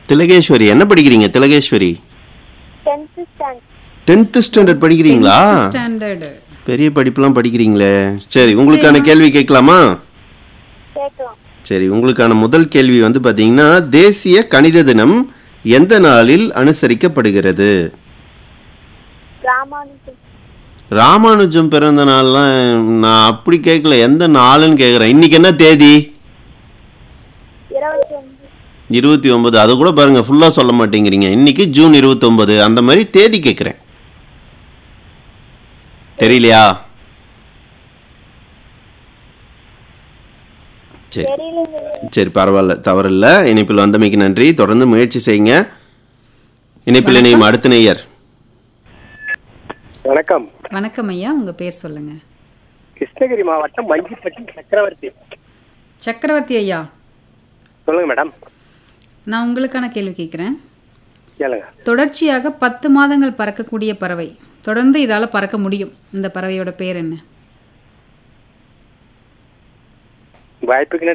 திலகேஸ்வரி என்ன படிக்கிறீங்க Thilakeswari tenth standard tenth standard படிக்கிறீங்களா ஸ்டாண்டர்டு பெரிய படிப்புலாம் படிக்கிறீங்களே சரி உங்களுக்கான கேள்வி கேட்கலாமா கேட்கலாம் சரி உங்களுக்கான முதல் கேள்வி வந்து பாத்தீங்கன்னா தேசிய கணித தினம் எந்த நாளில் அனுசரிக்கப்படுகிறது ராமானுஜம் ராமானுஜம் பிறந்த நாள்லாம் நான் அப்படி கேட்கல எந்த நாளுன்னு கேட்குறேன் இன்னைக்கு என்ன தேதி இருபத்தி ஒன்று இருபத்தி ஒன்பது அது கூட பாருங்க ஃபுல்லா சொல்ல மாட்டேங்கிறீங்க இன்னைக்கு ஜூன் இருபத்தொன்பது அந்த மாதிரி தேதி கேட்குறேன் தெரியலையா சரி தெரியலங்க சரி பரவாயில்ல தவறில்ல இணைப்பில் வந்தமைக்கு நன்றி தொடர்ந்து முயற்சி செய்யுங்க இணைப்பில் இணையும் அடுத்த நேயர் வணக்கம் வணக்கம் ஐயா உங்க பேர் சொல்லுங்க கிருஷ்ணகிரி மாவட்டம் மஞ்சிப்பட்டி சக்கரவர்த்தி சக்கரவர்த்தி ஐயா சொல்லுங்க மேடம் நான் உங்களுக்கான கேள்வி கேட்குறேன் கேளுங்க தொடர்ச்சியாக பத்து மாதங்கள் பறக்கக்கூடிய பறவை தொடர்ந்து இதால பறக்க முடியும் இந்த பறவையோட பேர் என்ன வாய்ப்புக்கு